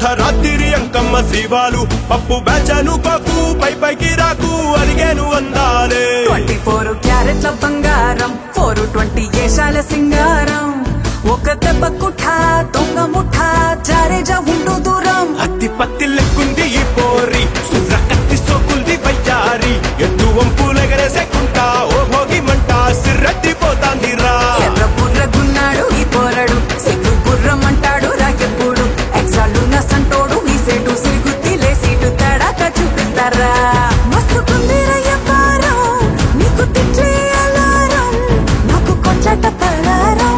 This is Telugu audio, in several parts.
అర్ధరాత్రి అంకమ్మ శివాలు పప్పు బెచ్చను కోకు పై పైకి రాకు అడిగాను అందాలే ట్వంటీ ఫోర్ క్యారెట్ల బంగారం ఫోర్ ట్వంటీ ఏషాల సింగారం ఒక దెబ్బ కుఠా దొంగ ముఠా జారేజా ఉండు దూరం అత్తి పత్తి లెక్కుంది ఈ పోరి సుర్ర కత్తి సోకుల్ది వయ్యారి ఎత్తు వంపులెగరేసేకుంటా ఓ భోగి మంట సిర్రత్తి పోతాందిరా ఎర్ర బుర్రగున్నాడు ఈ పోరడు సిగ్గు గుర్రం అంటాడు రాకెప్పుడు ఎక్సాలు సంటోడు ఈ సేటు సిగుత్తి లేసీటు తేడాక చూపిస్తారా మస్తు కుందిరయ్య పారం నీకు తిట్లే అలారం నాకు కొచ్చట పలారం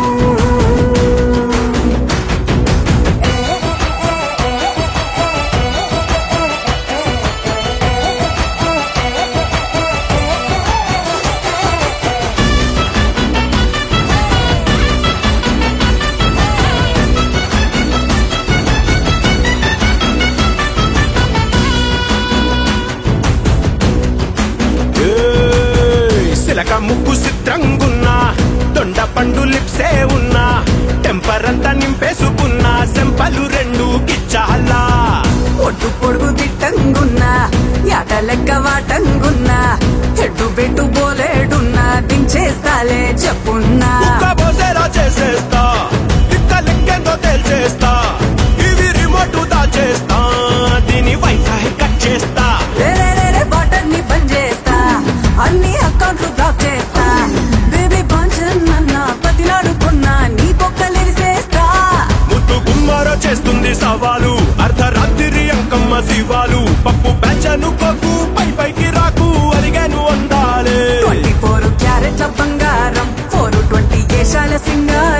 ఏయ్, సిలక ముక్కు చిత్రంగున్నా దొండ పండు లిప్సే ఉన్నా టెంపర్ అంతా నింపేసుకున్నా సెంపలు రెండు గిచ్చాలా ఒడ్డు పొడుగు దిట్టంగున్నా యాట లెక్క వాటంగున్నా హెడ్డు బెట్టు బోలేడున్నా దించేస్తాలే చెప్పున్నా బోసేరా చేసేస్తా ఇక్క లెక్కేందో తేల్చేస్తా ఇవి రిమోట్ దాచేస్తా దీని వైఫై కట్ చేస్తా రేరేరే బటన్ ని బంద్ చేస్తా అన్ని అకౌంట్లు బ్లాక్ చేస్తా బేబీ బాంచన్ అన్న పతిలాడుకున్నా నీ బొక్కలిరిసేస్తా ముద్దు గుమ్మార చేస్తుంది సవాలు అర్ధరాత్రి అంకమ్మ శివాలు పప్పు బెచ్చను కొక్కు పై పైకి రాకు అడిగాను అందాలే ట్వంటీ ఫోర్ క్యారెట్ల బంగారం ఫోర్ ట్వంటీ ఏషాల సింగారం